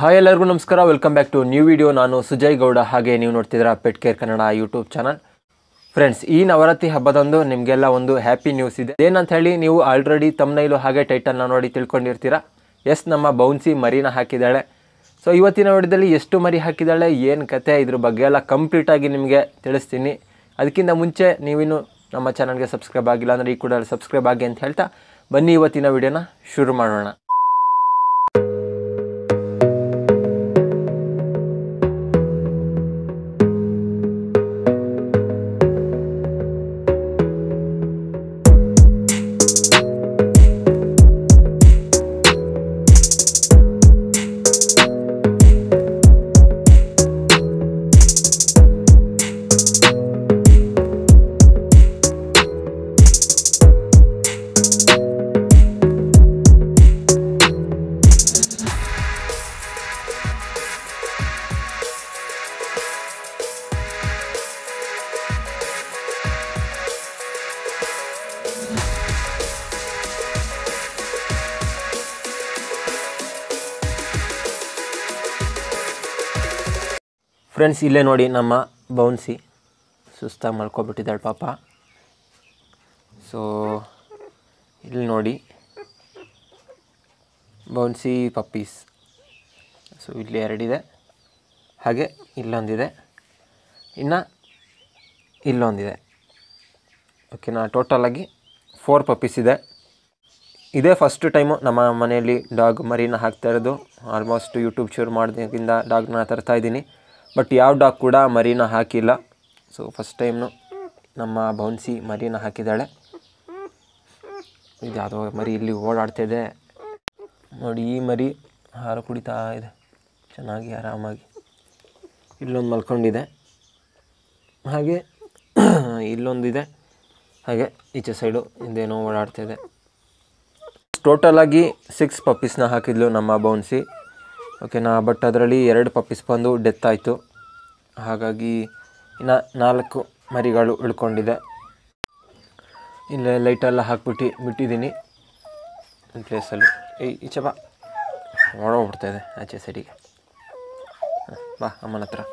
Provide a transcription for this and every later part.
hi ಎಲ್ಲರಿಗೂ ನಮಸ್ಕಾರ welcome back to new video ನಾನು ಸುಜಯ್ ಗೌಡ ಹಾಗೆ ನೀವು ನೋಡ್ತಿದ್ದೀರಾ pet care Kannada YouTube channel friends ಈ ನವರಾತ್ರಿ ಹಬ್ಬದಂದು ನಿಮಗೆಲ್ಲ ಒಂದು ಹ್ಯಾಪಿ ನ್ಯೂಸ್ ಇದೆ ಏನಂತ ಹೇಳಿ ನೀವು ಆಲ್ರೆಡಿ ತಮ್ಮನೈಲು ಹಾಗೆ ಟೈಟಲ್ನ ನೋಡಿ ತಿಳ್ಕೊಂಡಿರ್ತೀರಾ ಎಸ್ ನಮ್ಮ ಬೌನ್ಸಿ ಮರಿನ ಹಾಕಿದ್ದಾಳೆ ಸೊ ಇವತ್ತಿನ ವಿಡಿಯೋದಲ್ಲಿ ಎಷ್ಟು ಮರಿ ಹಾಕಿದ್ದಾಳೆ ಏನು ಕತೆ ಇದ್ರ ಬಗ್ಗೆ ಎಲ್ಲ ಕಂಪ್ಲೀಟಾಗಿ ನಿಮಗೆ ತಿಳಿಸ್ತೀನಿ ಅದಕ್ಕಿಂತ ಮುಂಚೆ ನೀವಿನ್ನು ನಮ್ಮ ಚಾನಲ್ಗೆ ಸಬ್ಸ್ಕ್ರೈಬ್ ಆಗಿಲ್ಲ ಅಂದರೆ ಈ ಕೂಡ ಸಬ್ಸ್ಕ್ರೈಬ್ ಆಗಿ ಅಂತ ಹೇಳ್ತಾ ಬನ್ನಿ ಇವತ್ತಿನ ವಿಡಿಯೋನ ಶುರು ಮಾಡೋಣ ಫ್ರೆಂಡ್ಸ್ ಇಲ್ಲೇ ನೋಡಿ ನಮ್ಮ ಬೌನ್ಸಿ ಸುಸ್ತಾಗಿ ಮಲ್ಕೊಬಿಟ್ಟಿದ್ದಾಳೆ ಪಾಪ ಸೊ ಇಲ್ಲಿ ನೋಡಿ ಬೌನ್ಸಿ ಪಪ್ಪೀಸ್ ಸೊ ಇಲ್ಲಿ ಎರಡಿದೆ ಹಾಗೆ ಇಲ್ಲೊಂದಿದೆ ಇನ್ನು ಇಲ್ಲೊಂದಿದೆ ಓಕೆನಾ ಟೋಟಲಾಗಿ ಫೋರ್ ಪಪ್ಪೀಸ್ ಇದೆ ಇದೇ ಫಸ್ಟ್ ಟೈಮು ನಮ್ಮ ಮನೆಯಲ್ಲಿ ಡಾಗ್ ಮರಿನ ಹಾಕ್ತಾ ಇರೋದು ಆಲ್ಮೋಸ್ಟ್ ಯೂಟ್ಯೂಬ್ ಶುರು ಮಾಡಿದಾಗಿಂದ ಡಾಗ್ನ ತರ್ತಾ ಇದ್ದೀನಿ ಬಟ್ ಯಾವ ಡಾಗ್ ಕೂಡ ಮರಿನ ಹಾಕಿಲ್ಲ ಸೊ ಫಸ್ಟ್ ಟೈಮ್ನು ನಮ್ಮ ಬೌನ್ಸಿ ಮರಿನ ಹಾಕಿದ್ದಾಳೆ ಇದು ಯಾವುದೋ ಮರಿ ಇಲ್ಲಿ ಓಡಾಡ್ತಿದೆ ನೋಡಿ ಈ ಮರಿ ಹಾಲು ಕುಡಿತಾ ಇದೆ ಚೆನ್ನಾಗಿ ಆರಾಮಾಗಿ ಇಲ್ಲೊಂದು ಮಲ್ಕೊಂಡಿದೆ ಹಾಗೆ ಇಲ್ಲೊಂದಿದೆ ಹಾಗೆ ಈಚೆ ಸೈಡು ಹಿಂದೇನೋ ಓಡಾಡ್ತಿದೆ ಟೋಟಲಾಗಿ ಸಿಕ್ಸ್ ಪಪ್ಪೀಸ್ನ ಹಾಕಿದ್ಲು ನಮ್ಮ ಬೌನ್ಸಿ ಓಕೆನಾ ಬಟ್ ಅದರಲ್ಲಿ ಎರಡು ಪಪ್ಪೀಸ್ ಬಂದು ಡೆತ್ ಆಯಿತು ಹಾಗಾಗಿ ಇನ್ನು ನಾಲ್ಕು ಮರಿಗಳು ಉಳ್ಕೊಂಡಿದೆ ಇಲ್ಲೇ ಲೈಟೆಲ್ಲ ಹಾಕ್ಬಿಟ್ಟು ಬಿಟ್ಟಿದ್ದೀನಿ ಪ್ಲೇಸಲ್ಲಿ ಏಯ್ ಈಚೆ ಬಾ ಓಡೋಗ್ಬಿಡ್ತಾಯಿದೆ ಆಚೆ ಸೈಡಿಗೆ ಹ, ಬಾ ಅಮ್ಮನ ಹತ್ರ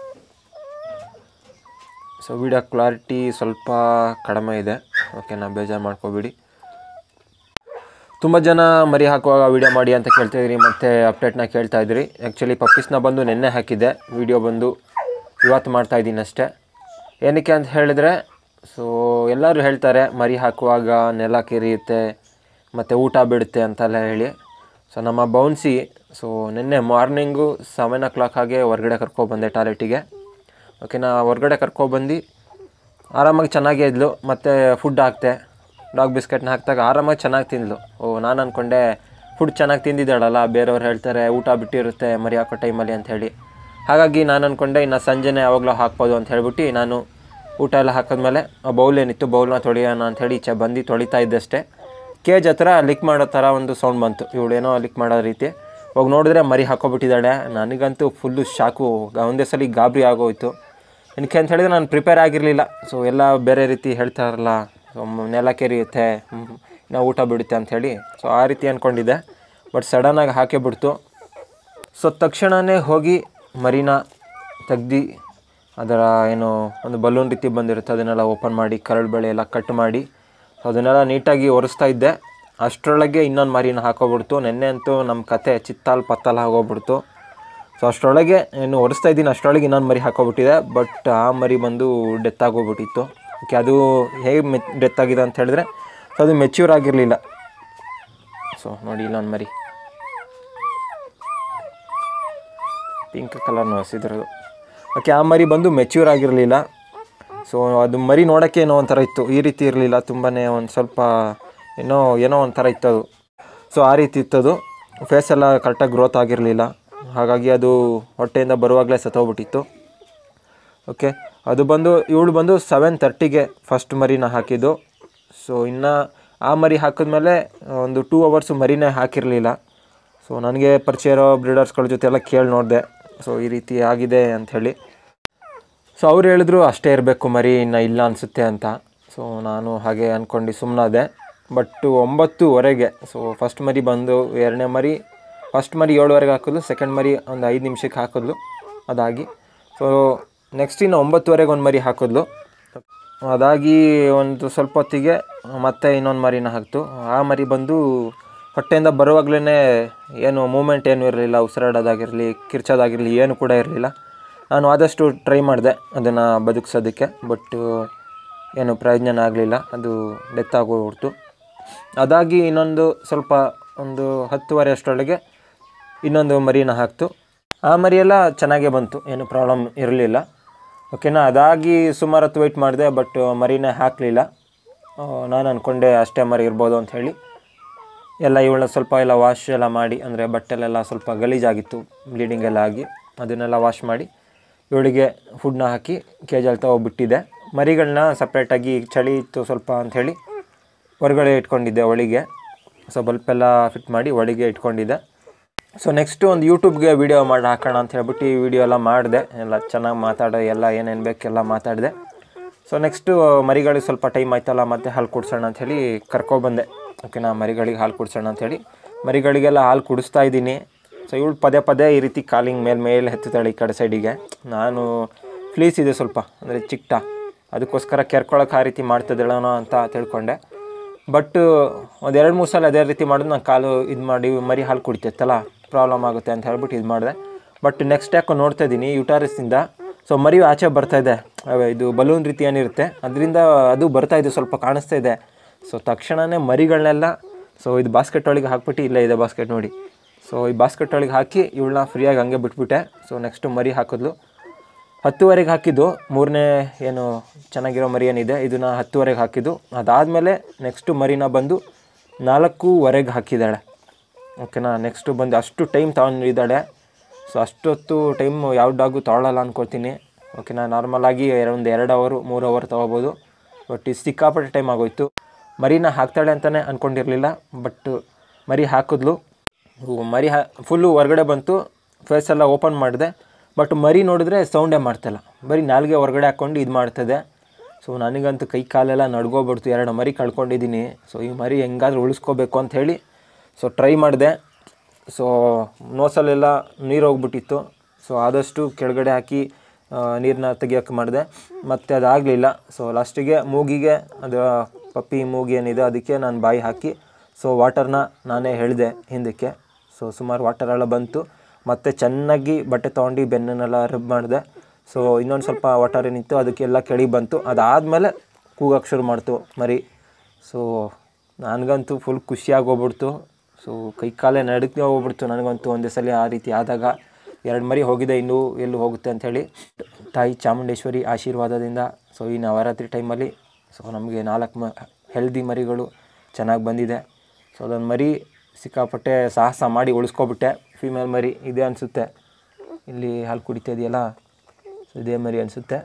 ಸೊ ವಿಡಿಯೋ ಕ್ಲಾರಿಟಿ ಸ್ವಲ್ಪ ಕಡಿಮೆ ಇದೆ ಓಕೆನಾ ಬೇಜಾರು ಮಾಡ್ಕೋಬೇಡಿ ತುಂಬ ಜನ ಮರಿ ಹಾಕುವಾಗ ವೀಡಿಯೋ ಮಾಡಿ ಅಂತ ಕೇಳ್ತಾಯಿದ್ರಿ ಮತ್ತು ಅಪ್ಡೇಟ್ನ ಕೇಳ್ತಾ ಇದ್ರಿ ಆ್ಯಕ್ಚುಲಿ ಪಪ್ಪೀಸ್ನ ಬಂದು ನೆನ್ನೆ ಹಾಕಿದ್ದೆ ವೀಡಿಯೋ ಬಂದು ಇವತ್ತು ಮಾಡ್ತಾಯಿದ್ದೀನಿ ಅಷ್ಟೇ ಏನಕ್ಕೆ ಅಂತ ಹೇಳಿದ್ರೆ ಸೊ ಎಲ್ಲರೂ ಹೇಳ್ತಾರೆ ಮರಿ ಹಾಕುವಾಗ ನೆಲ ಕೆರಿಯುತ್ತೆ ಮತ್ತು ಊಟ ಬಿಡುತ್ತೆ ಅಂತೆಲ್ಲ ಹೇಳಿ ಸೊ ನಮ್ಮ ಬೌನ್ಸಿ ಸೊ ನಿನ್ನೆ ಮಾರ್ನಿಂಗು ಸೆವೆನ್ ಓ ಕ್ಲಾಕ್ ಹಾಗೆ ಹೊರಗಡೆ ಕರ್ಕೊಬಂದೆ ಟಾಯ್ಲೆಟಿಗೆ ಓಕೆನಾ ಹೊರಗಡೆ ಕರ್ಕೊಬಂದು ಆರಾಮಾಗಿ ಚೆನ್ನಾಗೇ ಇದ್ಲು ಮತ್ತು ಫುಡ್ ಹಾಕ್ತೆ ಡಾಗ್ ಬಿಸ್ಕೆಟ್ನ ಹಾಕಿದಾಗ ಆರಾಮಾಗಿ ಚೆನ್ನಾಗಿ ತಿಂದ್ಲು ಓ ನಾನು ಅಂದ್ಕೊಂಡೆ ಫುಡ್ ಚೆನ್ನಾಗಿ ತಿಂದಿದ್ದಾಳಲ್ಲ ಬೇರೆಯವ್ರು ಹೇಳ್ತಾರೆ ಊಟ ಬಿಟ್ಟಿರುತ್ತೆ ಮರಿ ಹಾಕೋ ಟೈಮಲ್ಲಿ ಅಂತ ಹೇಳಿ ಹಾಗಾಗಿ ನಾನು ಅಂದ್ಕೊಂಡೆ ಇನ್ನು ಸಂಜೆನೇ ಯಾವಾಗಲೂ ಹಾಕ್ಬೋದು ಅಂತ ಹೇಳ್ಬಿಟ್ಟು ನಾನು ಊಟ ಎಲ್ಲ ಹಾಕಿದ್ಮೇಲೆ ಆ ಬೌಲ್ ಏನಿತ್ತು ಬೌಲ್ನ ತೊಳೆಯೋಣ ಅಂತ ಹೇಳಿ ಈಚೆ ಬಂದು ತೊಳಿತಾ ಇದ್ದಷ್ಟೇ ಕೇಜ್ ಹತ್ರ ಲಿಕ್ ಮಾಡೋ ಥರ ಒಂದು ಸೌಂಡ್ ಬಂತು ಇವಳೇನೋ ಲಿಕ್ ಮಾಡೋ ರೀತಿ ಹೋಗಿ ನೋಡಿದ್ರೆ ಮರಿ ಹಾಕೋಬಿಟ್ಟಿದ್ದಾಳೆ ನನಗಂತೂ ಫುಲ್ಲು ಶಾಕು ಒಂದೇ ಸಲ ಗಾಬರಿ ಆಗೋಯ್ತು ಏನಕ್ಕೆ ಅಂತ ಹೇಳಿದ್ರೆ ನಾನು ಪ್ರಿಪೇರ್ ಆಗಿರಲಿಲ್ಲ ಸೊ ಎಲ್ಲ ಬೇರೆ ರೀತಿ ಹೇಳ್ತಾರಲ್ಲ ಸೊ ಮ್- ನೆಲ ಕೆರಿಯುತ್ತೆ ನಾವು ಊಟ ಬಿಡುತ್ತೆ ಅಂಥೇಳಿ ಸೊ ಆ ರೀತಿ ಅಂದ್ಕೊಂಡಿದ್ದೆ ಬಟ್ ಸಡನ್ನಾಗಿ ಹಾಕೇ ಬಿಡ್ತು ಸೊ ತಕ್ಷಣವೇ ಹೋಗಿ ಮರಿನ ತೆಗ್ದು ಅದರ ಏನು ಒಂದು ಬಲೂನ್ ರೀತಿ ಬಂದಿರುತ್ತೆ ಅದನ್ನೆಲ್ಲ ಓಪನ್ ಮಾಡಿ ಕರಳು ಬೆಳೆ ಎಲ್ಲ ಕಟ್ ಮಾಡಿ ಸೊ ಅದನ್ನೆಲ್ಲ ನೀಟಾಗಿ ಒರೆಸ್ತಾ ಇದ್ದೆ ಅಷ್ಟರೊಳಗೆ ಇನ್ನೊಂದು ಮರಿನ ಹಾಕೋಬಿಡ್ತು ನೆನ್ನೆ ಅಂತೂ ನಮ್ಮ ಕತೆ ಚಿತ್ತಾಲ್ ಪತ್ತಾಲ್ ಆಗೋಗ್ಬಿಡ್ತು ಸೊ ಅಷ್ಟರೊಳಗೆ ಏನು ಒರೆಸ್ತಾ ಇದ್ದೀನಿ ಅಷ್ಟರೊಳಗೆ ಇನ್ನೊಂದು ಮರಿ ಹಾಕೋಬಿಟ್ಟಿದೆ ಬಟ್ ಆ ಮರಿ ಬಂದು ಡೆತ್ ಆಗೋಗ್ಬಿಟ್ಟಿತ್ತು ಓಕೆ ಅದು ಹೇಗೆ ಮೆ ಡೆತ್ ಆಗಿದೆ ಅಂತ ಹೇಳಿದ್ರೆ ಸೊ ಅದು ಮೆಚ್ಯೂರ್ ಆಗಿರಲಿಲ್ಲ ಸೊ ನೋಡಿ ಇಲ್ಲೊಂದು ಮರಿ ಪಿಂಕ್ ಕಲರ್ನ ಹೊಸಿದ್ರದು ಓಕೆ ಆ ಮರಿ ಬಂದು ಮೆಚ್ಯೂರ್ ಆಗಿರಲಿಲ್ಲ ಸೊ ಅದು ಮರಿ ನೋಡೋಕ್ಕೆ ಏನೋ ಒಂಥರ ಇತ್ತು ಈ ರೀತಿ ಇರಲಿಲ್ಲ ತುಂಬಾ ಒಂದು ಸ್ವಲ್ಪ ಏನೋ ಏನೋ ಒಂಥರ ಇತ್ತು ಅದು ಸೊ ಆ ರೀತಿ ಇತ್ತದು ಫೇಸ್ ಎಲ್ಲ ಕರೆಕ್ಟಾಗಿ ಗ್ರೋತ್ ಆಗಿರಲಿಲ್ಲ ಹಾಗಾಗಿ ಅದು ಹೊಟ್ಟೆಯಿಂದ ಬರುವಾಗಲೇ ಸತ್ತೋಗ್ಬಿಟ್ಟಿತ್ತು ಓಕೆ ಅದು ಬಂದು ಇವಳು ಬಂದು ಸೆವೆನ್ ತರ್ಟಿಗೆ ಫಸ್ಟ್ ಮರಿನ ಹಾಕಿದ್ದು ಸೊ ಇನ್ನು ಆ ಮರಿ ಹಾಕಿದ್ಮೇಲೆ ಒಂದು ಟೂ ಅವರ್ಸು ಮರಿನೇ ಹಾಕಿರಲಿಲ್ಲ ಸೊ ನನಗೆ ಪರಿಚಯ ಇರೋ ಬ್ರೀಡರ್ಸ್ಗಳ ಜೊತೆ ಎಲ್ಲ ಕೇಳಿ ನೋಡಿದೆ ಸೊ ಈ ರೀತಿ ಆಗಿದೆ ಅಂಥೇಳಿ ಸೊ ಅವ್ರು ಹೇಳಿದ್ರು ಅಷ್ಟೇ ಇರಬೇಕು ಮರಿ ಇನ್ನು ಇಲ್ಲ ಅನಿಸುತ್ತೆ ಅಂತ ಸೊ ನಾನು ಹಾಗೆ ಅಂದ್ಕೊಂಡು ಸುಮ್ಮನಾದೆ ಬಟ್ ಒಂಬತ್ತುವರೆಗೆ ಸೊ ಫಸ್ಟ್ ಮರಿ ಬಂದು ಎರಡನೇ ಮರಿ ಫಸ್ಟ್ ಮರಿ ಏಳುವರೆಗೆ ಹಾಕಿದ್ಲು ಸೆಕೆಂಡ್ ಮರಿ ಒಂದು ಐದು ನಿಮಿಷಕ್ಕೆ ಹಾಕಿದ್ಲು ಅದಾಗಿ ಸೊ ನೆಕ್ಸ್ಟ್ ಇನ್ನು ಒಂಬತ್ತುವರೆಗೆ ಒಂದು ಮರಿ ಹಾಕಿದ್ಲು ಅದಾಗಿ ಒಂದು ಸ್ವಲ್ಪ ಹೊತ್ತಿಗೆ ಮತ್ತೆ ಇನ್ನೊಂದು ಮರಿನ ಹಾಕ್ತು ಆ ಮರಿ ಬಂದು ಹೊಟ್ಟೆಯಿಂದ ಬರುವಾಗಲೇ ಏನು ಮೂಮೆಂಟ್ ಏನು ಇರಲಿಲ್ಲ ಉಸಿರಾಡೋದಾಗಿರಲಿ ಕಿರ್ಚೋದಾಗಿರಲಿ ಏನು ಕೂಡ ಇರಲಿಲ್ಲ ನಾನು ಆದಷ್ಟು ಟ್ರೈ ಮಾಡಿದೆ ಅದನ್ನು ಬದುಕಿಸೋದಕ್ಕೆ ಬಟ್ ಏನು ಪ್ರಯೋಜನ ಆಗಲಿಲ್ಲ ಅದು ಡೆತ್ ಆಗೋಗ್ಬಿಡ್ತು ಅದಾಗಿ ಇನ್ನೊಂದು ಸ್ವಲ್ಪ ಒಂದು ಹತ್ತುವರೆ ಅಷ್ಟರೊಳಗೆ ಇನ್ನೊಂದು ಮರಿನ ಹಾಕ್ತು ಆ ಮರಿಯೆಲ್ಲ ಚೆನ್ನಾಗೇ ಬಂತು ಏನು ಪ್ರಾಬ್ಲಮ್ ಇರಲಿಲ್ಲ ಓಕೆನಾ ಅದಾಗಿ ಸುಮಾರು ಹೊತ್ತು ವೆಯ್ಟ್ ಮಾಡಿದೆ ಬಟ್ ಮರಿನೇ ಹಾಕಲಿಲ್ಲ ನಾನು ಅಂದ್ಕೊಂಡೆ ಅಷ್ಟೇ ಮರಿ ಇರ್ಬೋದು ಅಂತ ಹೇಳಿ ಎಲ್ಲ ಇವಳನ್ನ ಸ್ವಲ್ಪ ಎಲ್ಲ ವಾಶ್ ಎಲ್ಲ ಮಾಡಿ ಅಂದರೆ ಬಟ್ಟೆಲೆಲ್ಲ ಸ್ವಲ್ಪ ಗಲೀಜಾಗಿತ್ತು ಬ್ಲೀಡಿಂಗ್ ಎಲ್ಲ ಆಗಿ ಅದನ್ನೆಲ್ಲ ವಾಶ್ ಮಾಡಿ ಇವಳಿಗೆ ಫುಡ್ನ ಹಾಕಿ ಕೇಜಲ್ಲಿ ತಗೊಬಿಟ್ಟಿದ್ದೆ ಮರಿಗಳನ್ನ ಸಪ್ರೇಟಾಗಿ ಚಳಿ ಇತ್ತು ಸ್ವಲ್ಪ ಅಂಥೇಳಿ ಹೊರಗಡೆ ಇಟ್ಕೊಂಡಿದ್ದೆ ಒಳಗೆ ಸೊ ಬಲ್ಪೆಲ್ಲ ಫಿಟ್ ಮಾಡಿ ಒಳಗೆ ಇಟ್ಕೊಂಡಿದ್ದೆ ಸೊ ನೆಕ್ಸ್ಟು ಒಂದು ಯೂಟ್ಯೂಬ್ಗೆ ವೀಡಿಯೋ ಮಾಡಿ ಹಾಕೋಣ ಅಂತ ಹೇಳ್ಬಿಟ್ಟು ಈ ವಿಡಿಯೋ ಎಲ್ಲ ಮಾಡಿದೆ ಎಲ್ಲ ಚೆನ್ನಾಗಿ ಮಾತಾಡೋ ಎಲ್ಲ ಏನೇನು ಬೇಕೆಲ್ಲ ಮಾತಾಡಿದೆ ಸೊ ನೆಕ್ಸ್ಟು ಮರಿಗಳಿಗೆ ಸ್ವಲ್ಪ ಟೈಮ್ ಆಯ್ತಲ್ಲ ಮತ್ತೆ ಹಾಲು ಕುಡ್ಸೋಣ ಅಂಥೇಳಿ ಕರ್ಕೊಬಂದೆ ಓಕೆನಾ ಮರಿಗಳಿಗೆ ಹಾಲು ಕುಡ್ಸೋಣ ಅಂಥೇಳಿ ಮರಿಗಳಿಗೆಲ್ಲ ಹಾಲು ಕುಡಿಸ್ತಾ ಇದ್ದೀನಿ ಸೊ ಇವಳು ಪದೇ ಪದೇ ಈ ರೀತಿ ಕಾಲಿಂಗ್ ಮೇಲೆ ಮೇಲೆ ಹತ್ತುತ್ತಾಳೆ ಈ ಕಡೆ ಸೈಡಿಗೆ ನಾನು ಫ್ಲೀಸ್ ಇದೆ ಸ್ವಲ್ಪ ಅಂದರೆ ಚಿಕ್ಟ ಅದಕ್ಕೋಸ್ಕರ ಕೆರ್ಕೊಳಕ್ಕೆ ಆ ರೀತಿ ಮಾಡ್ತಿದ್ದಾಳನೋ ಅಂತ ತಿಳ್ಕೊಂಡೆ ಬಟ್ ಒಂದು ಎರಡು ಮೂರು ಸಲ ಅದೇ ರೀತಿ ಮಾಡಿದ್ರೆ ನಾನು ಕಾಲು ಇದು ಮಾಡಿ ಮರಿ ಹಾಲು ಕುಡಿತೈತಲ್ಲ ಪ್ರಾಬ್ಲಮ್ ಆಗುತ್ತೆ ಅಂತ ಹೇಳ್ಬಿಟ್ಟು ಇದು ಮಾಡಿದೆ ಬಟ್ ನೆಕ್ಸ್ಟ್ ಯಾಕೋ ನೋಡ್ತಾ ಇದ್ದೀನಿ ಯುಟಾರಿಸಿಂದ ಸೊ ಮರಿ ಆಚೆ ಬರ್ತಾ ಇದೆ ಅವೆ ಇದು ಬಲೂನ್ ರೀತಿ ಏನಿರುತ್ತೆ ಅದರಿಂದ ಅದು ಬರ್ತಾ ಇದೆ ಸ್ವಲ್ಪ ಕಾಣಿಸ್ತಾ ಇದೆ ಸೊ ತಕ್ಷಣವೇ ಮರಿಗಳನ್ನೆಲ್ಲ ಸೊ ಇದು ಬಾಸ್ಕೆಟ್ ಒಳಗೆ ಹಾಕ್ಬಿಟ್ಟು ಇಲ್ಲೇ ಇದೆ ಬಾಸ್ಕೆಟ್ ನೋಡಿ ಸೊ ಈ ಬಾಸ್ಕೆಟ್ ಒಳಗೆ ಹಾಕಿ ಇವಳನ್ನ ಫ್ರೀಯಾಗಿ ಹಂಗೆ ಬಿಟ್ಬಿಟ್ಟೆ ಸೊ ನೆಕ್ಸ್ಟು ಮರಿ ಹಾಕಿದ್ಲು ಹತ್ತುವರೆಗೆ ಹಾಕಿದ್ದು ಮೂರನೇ ಏನು ಚೆನ್ನಾಗಿರೋ ಮರಿ ಏನಿದೆ ಇದನ್ನು ಹತ್ತುವರೆಗೆ ಹಾಕಿದ್ದು ಅದಾದಮೇಲೆ ನೆಕ್ಸ್ಟು ಮರಿನ ಬಂದು ನಾಲ್ಕೂವರೆಗೆ ಹಾಕಿದ್ದಾಳೆ ಓಕೆನಾ ನೆಕ್ಸ್ಟು ಬಂದು ಅಷ್ಟು ಟೈಮ್ ತಗೊಂಡಿದ್ದಾಳೆ ಸೊ ಅಷ್ಟೊತ್ತು ಟೈಮ್ ಯಾವ ಡಾಗು ತೊಗೊಳಲ್ಲ ಅಂದ್ಕೊಳ್ತೀನಿ ಓಕೆನಾ ನಾರ್ಮಲಾಗಿ ಒಂದು ಎರಡು ಅವರು ಮೂರು ಅವರ್ ತೊಗೋಬೋದು ಬಟ್ ಇದು ಸಿಕ್ಕಾಪಟ್ಟೆ ಟೈಮ್ ಆಗೋಯ್ತು ಮರಿನ ಹಾಕ್ತಾಳೆ ಅಂತಲೇ ಅಂದ್ಕೊಂಡಿರಲಿಲ್ಲ ಬಟ್ ಮರಿ ಹಾಕಿದ್ಲು ಹೂ- ಮರಿ ಹಾ ಫುಲ್ಲು ಹೊರಗಡೆ ಬಂತು ಫೇಸ್ ಎಲ್ಲ ಓಪನ್ ಮಾಡಿದೆ ಬಟ್ ಮರಿ ನೋಡಿದ್ರೆ ಸೌಂಡೇ ಮಾಡ್ತಿಲ್ಲ ಬರೀ ನಾಲ್ಗೆ ಹೊರಗಡೆ ಹಾಕ್ಕೊಂಡು ಇದು ಮಾಡ್ತದೆ ಸೊ ನನಗಂತೂ ಕೈ ಕಾಲೆಲ್ಲ ನಡ್ಗೋಗ್ಬಿಡ್ತು ಎರಡು ಮರಿ ಕಳ್ಕೊಂಡಿದ್ದೀನಿ ಸೊ ಈ ಮರಿ ಹೆಂಗಾದ್ರೂ ಉಳಿಸ್ಕೋಬೇಕು ಅಂತ ಹೇಳಿ ಸೊ ಟ್ರೈ ಮಾಡಿದೆ ಸೊ ನೋಸಲ್ಲೆಲ್ಲ ನೀರು ಹೋಗ್ಬಿಟ್ಟಿತ್ತು ಸೊ ಆದಷ್ಟು ಕೆಳಗಡೆ ಹಾಕಿ ನೀರನ್ನ ತೆಗಿಯೋಕ್ಕೆ ಮಾಡಿದೆ ಮತ್ತು ಅದಾಗಲಿಲ್ಲ ಸೊ ಲಾಸ್ಟಿಗೆ ಮೂಗಿಗೆ ಅದು ಪಪ್ಪಿ ಮೂಗಿ ಏನಿದೆ ಅದಕ್ಕೆ ನಾನು ಬಾಯಿ ಹಾಕಿ ಸೊ ವಾಟರ್ನ ನಾನೇ ಹೇಳಿದೆ ಹಿಂದಕ್ಕೆ ಸೊ ಸುಮಾರು ವಾಟರ್ ಎಲ್ಲ ಬಂತು ಮತ್ತು ಚೆನ್ನಾಗಿ ಬಟ್ಟೆ ತೊಗೊಂಡು ಬೆನ್ನನ್ನೆಲ್ಲ ರಬ್ ಮಾಡಿದೆ ಸೊ ಇನ್ನೊಂದು ಸ್ವಲ್ಪ ವಾಟರ್ ಏನಿತ್ತು ಅದಕ್ಕೆಲ್ಲ ಕೆಳಿ ಬಂತು ಅದಾದಮೇಲೆ ಕೂಗಕ್ಕೆ ಶುರು ಮಾಡ್ತು ಮರಿ ಸೊ ನನಗಂತೂ ಫುಲ್ ಖುಷಿಯಾಗಿ ಹೋಗ್ಬಿಡ್ತು ಸೊ ಕೈ ಕಾಲೇ ನಡುಕ್ಕೆ ಹೋಗ್ಬಿಡ್ತು ನನಗಂತೂ ಒಂದೇ ಸಲ ಆ ರೀತಿ ಆದಾಗ ಎರಡು ಮರಿ ಹೋಗಿದೆ ಇನ್ನೂ ಎಲ್ಲೂ ಹೋಗುತ್ತೆ ಅಂಥೇಳಿ ತಾಯಿ ಚಾಮುಂಡೇಶ್ವರಿ ಆಶೀರ್ವಾದದಿಂದ ಸೊ ಈ ನವರಾತ್ರಿ ಟೈಮಲ್ಲಿ ಸೊ ನಮಗೆ ನಾಲ್ಕು ಮ ಹೆಲ್ದಿ ಮರಿಗಳು ಚೆನ್ನಾಗಿ ಬಂದಿದೆ ಸೊ ಅದೊಂದು ಮರಿ ಸಿಕ್ಕಾಪಟ್ಟೆ ಸಾಹಸ ಮಾಡಿ ಉಳಿಸ್ಕೊಬಿಟ್ಟೆ ಫೀಮೇಲ್ ಮರಿ ಇದೆ ಅನಿಸುತ್ತೆ ಇಲ್ಲಿ ಹಾಲು ಕುಡಿತಾ ಇದೆಯಲ್ಲ ಸೊ ಇದೇ ಮರಿ ಅನಿಸುತ್ತೆ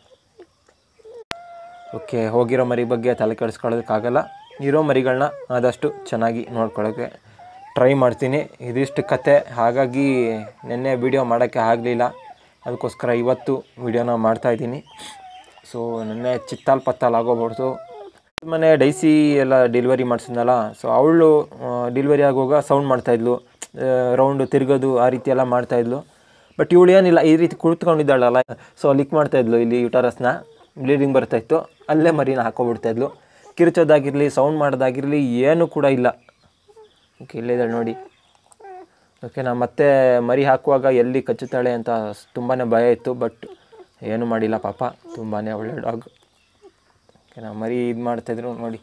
ಓಕೆ ಹೋಗಿರೋ ಮರಿ ಬಗ್ಗೆ ತಲೆ ಕೆಡಿಸ್ಕೊಳ್ಳೋದಕ್ಕಾಗಲ್ಲ ಇರೋ ಮರಿಗಳನ್ನ ಆದಷ್ಟು ಚೆನ್ನಾಗಿ ನೋಡ್ಕೊಳ್ಳೋಕ್ಕೆ ಟ್ರೈ ಮಾಡ್ತೀನಿ ಇದಿಷ್ಟು ಕತೆ ಹಾಗಾಗಿ ನಿನ್ನೆ ವಿಡಿಯೋ ಮಾಡೋಕ್ಕೆ ಆಗಲಿಲ್ಲ ಅದಕ್ಕೋಸ್ಕರ ಇವತ್ತು ವಿಡಿಯೋನ ಮಾಡ್ತಾಯಿದ್ದೀನಿ ಸೊ ನಿನ್ನೆ ಚಿತ್ತಾಲ್ ಪತ್ತಾಲ್ ಆಗೋಗ್ಬಿಡ್ತು ಮನೆ ಡೈಸಿ ಎಲ್ಲ ಡೆಲಿವರಿ ಮಾಡಿಸಿದ್ನಲ್ಲ ಸೊ ಅವಳು ಡೆಲಿವರಿ ಆಗುವಾಗ ಸೌಂಡ್ ಮಾಡ್ತಾಯಿದ್ಲು ರೌಂಡು ತಿರುಗೋದು ಆ ರೀತಿ ಎಲ್ಲ ಮಾಡ್ತಾಯಿದ್ಲು ಬಟ್ ಇವಳು ಏನಿಲ್ಲ ಈ ರೀತಿ ಕುಳಿತುಕೊಂಡಿದ್ದಾಳಲ್ಲ ಸೊ ಲಿಕ್ ಮಾಡ್ತಾಯಿದ್ಲು ಇಲ್ಲಿ ಯುಟರಸ್ನ ಬ್ಲೀಡಿಂಗ್ ಬರ್ತಾಯಿತ್ತು ಅಲ್ಲೇ ಮರಿನ ಹಾಕೋಬಿಡ್ತಾಯಿದ್ಲು ಕಿರ್ಚೋದಾಗಿರಲಿ ಸೌಂಡ್ ಮಾಡೋದಾಗಿರಲಿ ಏನೂ ಕೂಡ ಇಲ್ಲ ಓಕೆ ಇಲ್ಲೇ ಇದ್ದಾಳೆ ನೋಡಿ ಓಕೆ ನಾ ಮತ್ತೆ ಮರಿ ಹಾಕುವಾಗ ಎಲ್ಲಿ ಕಚ್ಚುತ್ತಾಳೆ ಅಂತ ತುಂಬಾ ಭಯ ಇತ್ತು ಬಟ್ ಏನೂ ಮಾಡಿಲ್ಲ ಪಾಪ ತುಂಬಾ ಒಳ್ಳೆ ಡಾಗ್ ಓಕೆ ನಾ ಮರಿ ಇದು ಮಾಡ್ತಾಯಿದ್ರು ನೋಡಿ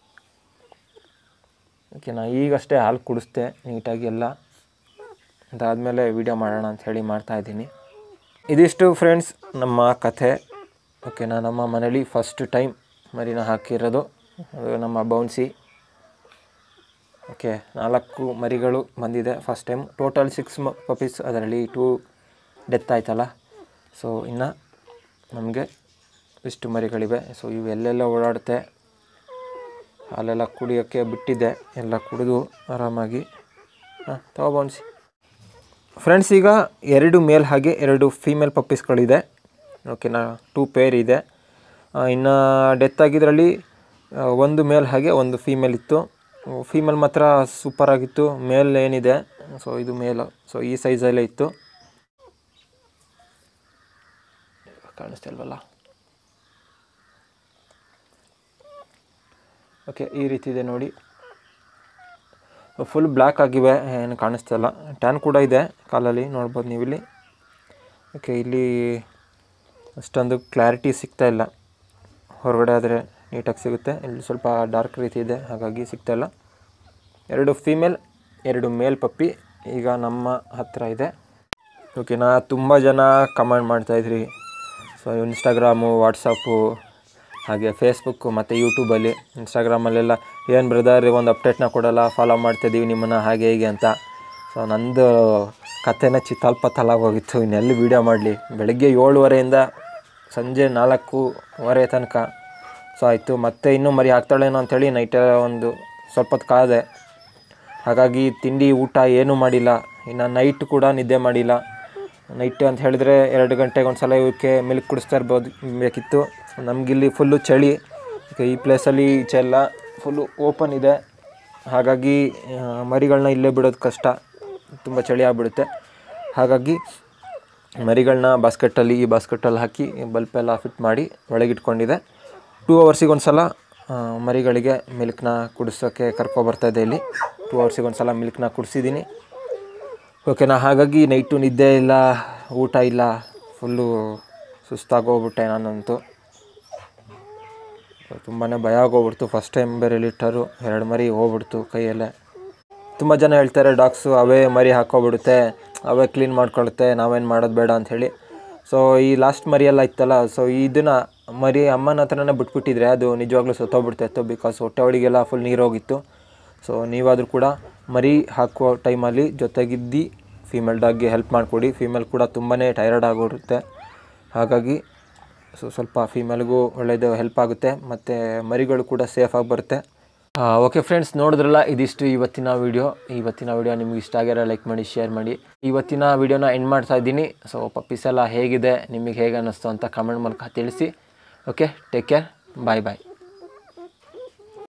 ಓಕೆ ನಾ ಈಗಷ್ಟೇ ಹಾಲು ಕುಡಿಸ್ದೆ ನೀಟಾಗಿ ಎಲ್ಲ ಅದಾದಮೇಲೆ ವೀಡಿಯೋ ಮಾಡೋಣ ಅಂತ ಹೇಳಿ ಮಾಡ್ತಾಯಿದ್ದೀನಿ ಇದಿಷ್ಟು ಫ್ರೆಂಡ್ಸ್ ನಮ್ಮ ಕಥೆ ಓಕೆನಾ ನಮ್ಮ ಮನೇಲಿ ಫಸ್ಟ್ ಟೈಮ್ ಮರಿನ ಹಾಕಿರೋದು ಅದು ನಮ್ಮ ಬೌನ್ಸಿ ಓಕೆ ನಾಲ್ಕು ಮರಿಗಳು ಬಂದಿದೆ first time total six puppies ಅದರಲ್ಲಿ ಟೂ ಡೆತ್ ಆಯ್ತಲ್ಲ ಸೊ ಇನ್ನು ನಮಗೆ ಇಷ್ಟು ಮರಿಗಳಿವೆ ಸೊ ಇವು ಎಲ್ಲೆಲ್ಲ ಓಡಾಡುತ್ತೆ ಹಾಲೆಲ್ಲ ಕುಡಿಯೋಕ್ಕೆ ಬಿಟ್ಟಿದ್ದೆ ಎಲ್ಲ ಕುಡಿದು ಆರಾಮಾಗಿ ಹಾಂ ತಗೊಬನ್ಸಿ ಫ್ರೆಂಡ್ಸ್ ಈಗ ಎರಡು ಮೇಲ್ ಹಾಗೆ ಎರಡು ಫೀಮೇಲ್ ಪಪ್ಪೀಸ್ಗಳಿದೆ ಓಕೆನಾ ಟೂ ಪೇರ್ ಇದೆ ಇನ್ನು ಡೆತ್ ಆಗಿದ್ರಲ್ಲಿ ಆ, ಒಂದು ಮೇಲ್ ಹಾಗೆ ಒಂದು ಫೀಮೇಲ್ ಇತ್ತು ಫೀಮೇಲ್ ಮಾತ್ರ ಸೂಪರ್ ಆಗಿತ್ತು ಮೇಲ್ ಏನಿದೆ ಸೊ ಇದು ಮೇಲು ಸೊ ಈ ಸೈಜಲ್ಲೇ ಇತ್ತು ಕಾಣಿಸ್ತಾ ಇಲ್ವಲ್ಲ ಓಕೆ ಈ ರೀತಿ ಇದೆ ನೋಡಿ ಫುಲ್ ಬ್ಲ್ಯಾಕ್ ಆಗಿವೆ ಏನು ಕಾಣಿಸ್ತಾ ಇಲ್ಲ ಟ್ಯಾನ್ ಕೂಡ ಇದೆ ಕಾಲಲ್ಲಿ ನೋಡ್ಬೋದು ನೀವು ಇಲ್ಲಿ ಓಕೆ ಇಲ್ಲಿ ಅಷ್ಟೊಂದು ಕ್ಲಾರಿಟಿ ಸಿಗ್ತಾ ಇಲ್ಲ ಹೊರಗಡೆ ಆದರೆ ನೀಟಾಗಿ ಸಿಗುತ್ತೆ ಇಲ್ಲಿ ಸ್ವಲ್ಪ ಡಾರ್ಕ್ ರೀತಿ ಇದೆ ಹಾಗಾಗಿ ಸಿಗ್ತಾ ಇಲ್ಲ ಎರಡು ಫೀಮೇಲ್ ಎರಡು ಮೇಲ್ ಪಪ್ಪಿ ಈಗ ನಮ್ಮ ಹತ್ರ ಇದೆ ಓಕೆನಾ ತುಂಬ ಜನ ಕಮೆಂಟ್ ಮಾಡ್ತಾಯಿದ್ರಿ ಸೊ ಇನ್ಸ್ಟಾಗ್ರಾಮು ವಾಟ್ಸಪ್ಪು ಹಾಗೆ ಫೇಸ್ಬುಕ್ಕು ಮತ್ತು ಯೂಟ್ಯೂಬಲ್ಲಿ ಇನ್ಸ್ಟಾಗ್ರಾಮಲ್ಲೆಲ್ಲ ಏನು ಬ್ರದರ್ ಒಂದು ಅಪ್ಡೇಟ್ನ ಕೊಡಲ್ಲ ಫಾಲೋ ಮಾಡ್ತಿದ್ದೀವಿ ನಿಮ್ಮನ್ನು ಹಾಗೆ ಹೀಗೆ ಅಂತ ಸೊ ನಂದು ಕಥೆನ ಚಿತ್ತಾಲ್ಪತ್ತಲಾಗಿ ಹೋಗಿತ್ತು ಇನ್ನೆಲ್ಲಿ ವೀಡಿಯೋ ಮಾಡಲಿ ಬೆಳಗ್ಗೆ ಏಳುವರೆಯಿಂದ ಸಂಜೆ ನಾಲ್ಕೂವರೆ ತನಕ ಸೊ ಆಯಿತು ಮತ್ತೆ ಇನ್ನೂ ಮರಿ ಹಾಕ್ತಾಳೇನೋ ಅಂಥೇಳಿ ನೈಟ್ ಒಂದು ಸ್ವಲ್ಪ ಹೊತ್ತು ಕಾದೆ ಹಾಗಾಗಿ ತಿಂಡಿ ಊಟ ಏನೂ ಮಾಡಿಲ್ಲ ಇನ್ನು ನೈಟ್ ಕೂಡ ನಿದ್ದೆ ಮಾಡಿಲ್ಲ ನೈಟ್ ಅಂತ ಹೇಳಿದ್ರೆ ಎರಡು ಗಂಟೆಗೆ ಒಂದು ಸಲ ಇವಕ್ಕೆ ಮಿಲ್ಕ್ ಕುಡಿಸ್ತಾ ಇರ್ಬೋದು ಬೇಕಿತ್ತು ನಮಗಿಲ್ಲಿ ಫುಲ್ಲು ಚಳಿ ಈಗ ಈ ಪ್ಲೇಸಲ್ಲಿ ಈಚೆ ಎಲ್ಲ ಫುಲ್ಲು ಓಪನ್ ಇದೆ ಹಾಗಾಗಿ ಆ, ಮರಿಗಳನ್ನ ಇಲ್ಲೇ ಬಿಡೋದು ಕಷ್ಟ ತುಂಬ ಚಳಿ ಆಗಿಬಿಡುತ್ತೆ ಹಾಗಾಗಿ ಮರಿಗಳನ್ನ ಬಾಸ್ಕೆಟಲ್ಲಿ ಈ ಬಾಸ್ಕೆಟಲ್ಲಿ ಹಾಕಿ ಬಲ್ಪೆಲ್ಲ ಫಿಟ್ ಮಾಡಿ ಒಳಗಿಟ್ಕೊಂಡಿದೆ ಟೂ ಅವರ್ಸಿಗೆ ಒಂದು ಸಲ ಆ, ಮರಿಗಳಿಗೆ ಮಿಲ್ಕ್ನ ಕುಡಿಸೋಕ್ಕೆ ಕರ್ಕೊಬರ್ತಾಯಿದ್ದೆ ಇಲ್ಲಿ ಟೂ ಅವರ್ಸಿಗೆ ಒಂದು ಸಲ ಮಿಲ್ಕ್ನ ಕುಡಿಸಿದ್ದೀನಿ ಓಕೆನಾ ಹಾಗಾಗಿ ನೈಟು ನಿದ್ದೆ ಇಲ್ಲ ಊಟ ಇಲ್ಲ ಫುಲ್ಲು ಸುಸ್ತಾಗೋಗ್ಬಿಟ್ಟೆ ನಾನಂತೂ ತುಂಬಾ ಭಯ ಆಗೋಗ್ಬಿಡ್ತು ಫಸ್ಟ್ ಟೈಮ್ ಬೇರೆ ಲೀಟರು ಎರಡು ಮರಿ ಹೋಗ್ಬಿಡ್ತು ಕೈಯಲ್ಲೇ ತುಂಬ ಜನ ಹೇಳ್ತಾರೆ ಡಾಗ್ಸು ಅವೇ ಮರಿ ಹಾಕೋಬಿಡುತ್ತೆ ಅವೇ ಕ್ಲೀನ್ ಮಾಡ್ಕೊಳುತ್ತೆ ನಾವೇನು ಮಾಡೋದು ಬೇಡ ಅಂಥೇಳಿ ಸೊ ಈ ಲಾಸ್ಟ್ ಮರಿ ಎಲ್ಲ ಇತ್ತಲ್ಲ ಸೊ ಇದನ್ನು ಮರಿ ಅಮ್ಮನ ಹತ್ರನೇ ಬಿಟ್ಬಿಟ್ಟಿದ್ರೆ ಅದು ನಿಜವಾಗ್ಲೂ ಸತ್ತೋಗ್ಬಿಡ್ತಾಯಿತ್ತು ಬಿಕಾಸ್ ಹೊಟ್ಟೆ ಒಳಗೆಲ್ಲ ಫುಲ್ ನೀರು ಹೋಗಿತ್ತು ಸೊ ನೀವಾದರೂ ಕೂಡ ಮರಿ ಹಾಕುವ ಟೈಮಲ್ಲಿ ಜೊತೆಗಿದ್ದು ಫೀಮೇಲ್ ಡಾಗ್ಗೆ ಹೆಲ್ಪ್ ಮಾಡಿಕೊಡಿ ಫೀಮೇಲ್ ಕೂಡ ತುಂಬಾ ಟೈರ್ಡ್ ಆಗೋರುತ್ತೆ ಹಾಗಾಗಿ ಸೊ ಸ್ವಲ್ಪ ಫೀಮೇಲ್ಗೂ ಒಳ್ಳೆಯದು ಹೆಲ್ಪ್ ಆಗುತ್ತೆ ಮತ್ತು ಮರಿಗಳು ಕೂಡ ಸೇಫಾಗಿ ಬರುತ್ತೆ ಓಕೆ ಫ್ರೆಂಡ್ಸ್ ನೋಡಿದ್ರಲ್ಲ ಇದಿಷ್ಟು ಇವತ್ತಿನ ವಿಡಿಯೋ ಇವತ್ತಿನ ವಿಡಿಯೋ ನಿಮ್ಗೆ ಇಷ್ಟ ಆಗಿರೋ ಲೈಕ್ ಮಾಡಿ ಶೇರ್ ಮಾಡಿ ಇವತ್ತಿನ ವಿಡಿಯೋನ ಎಂಡ್ ಮಾಡ್ತಾ ಇದ್ದೀನಿ ಸೊ ಪಪ್ಪೀಸ್ ಎಲ್ಲ ಹೇಗಿದೆ ನಿಮಗೆ ಹೇಗೆ ಅನ್ನಿಸ್ತು ಅಂತ ಕಮೆಂಟ್ ಮೂಲಕ ತಿಳಿಸಿ ಓಕೆ ಟೇಕ್ ಕೇರ್ ಬಾಯ್ ಬಾಯ್